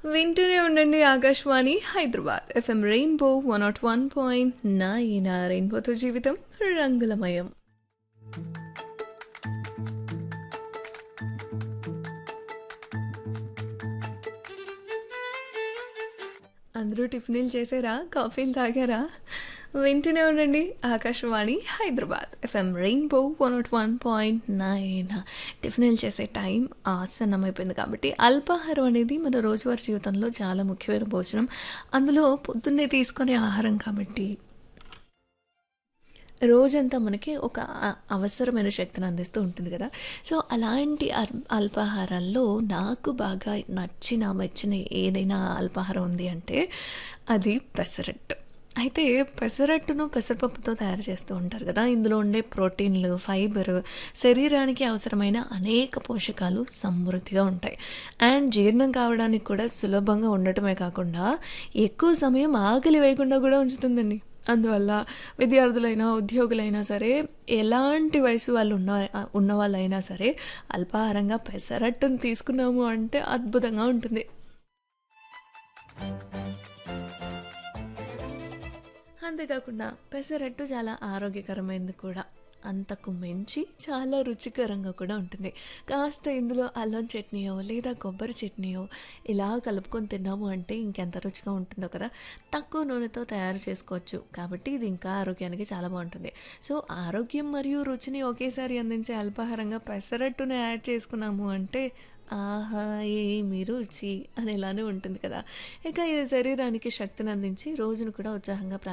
వింటూనే ఉండండి Akashvani Hyderabad FM rainbow one nought one point nine రెయిన్బోతో జీవితం రంగులమయం అందరూ టిఫిన్లు చేసారా కాఫీలు తాగారా వింటూనే ఉండండి Akashvani Hyderabad FM rainbow one nought one point nine టిఫిన్లు చేసే టైం ఆసన్నమైపోయింది కాబట్టి అల్పాహారం అనేది మన రోజువారీ జీవితంలో చాలా ముఖ్యమైన భోజనం అందులో పొద్దున్నే తీసుకునే ఆహారం కాబట్టి రోజంతా మనకి ఒక అ- అవసరమైన శక్తిని అందిస్తూ ఉంటుంది కదా సో అలాంటి అల్- అల్పాహారాల్లో నాకు బాగా నచ్చిన మెచ్చిన ఏదైనా అల్పాహారం ఉంది అంటే అది పెసరట్టు అయితే పెసరట్టును పెసరపప్పుతో తయారు చేస్తూ ఉంటారు కదా ఇందులో ఉండే ప్రోటీన్లు ఫైబర్ శరీరానికి అవసరమైన అనేక పోషకాలు సమృద్ధిగా ఉంటాయి అండ్ జీర్ణం కావడానికి కూడా సులభంగా ఉండటమే కాకుండా ఎక్కువ సమయం ఆకలి వేయకుండా కూడా ఉంచుతుందండి అందువల్ల విద్యార్థులైనా ఉద్యోగులైనా సరే ఎలాంటి వయసు వాళ్ళు ఉన్న ఉన్న వాళ్ళైనా సరే అల్పాహారంగా పెసరట్టును తీసుకున్నాము అంటే అద్భుతంగా ఉంటుంది అంతేకాకుండా పెసరట్టు చాలా ఆరోగ్యకరమైనది కూడా అంతకు మించి చాలా రుచికరంగా కూడా ఉంటుంది కాస్త ఇందులో అల్లం చట్నీయో లేదా కొబ్బరి చట్నీయో ఇలా కలుపుకొని తిన్నాము అంటే ఇంకెంత రుచిగా ఉంటుందో కదా తక్కువ నూనెతో తయారు చేసుకోవచ్చు కాబట్టి ఇది ఇంకా ఆరోగ్యానికి చాలా బాగుంటుంది సో ఆరోగ్యం మరియు రుచిని ఒకేసారి అందించే అల్పాహారంగా పెసరట్టును యాడ్ చేసుకున్నాము అంటే ఆహా ఏమి రుచి అని ఇలానే ఉంటుంది కదా ఇక ఇది శరీరానికి శక్తిని అందించి రోజును కూడా ఉత్సాహంగా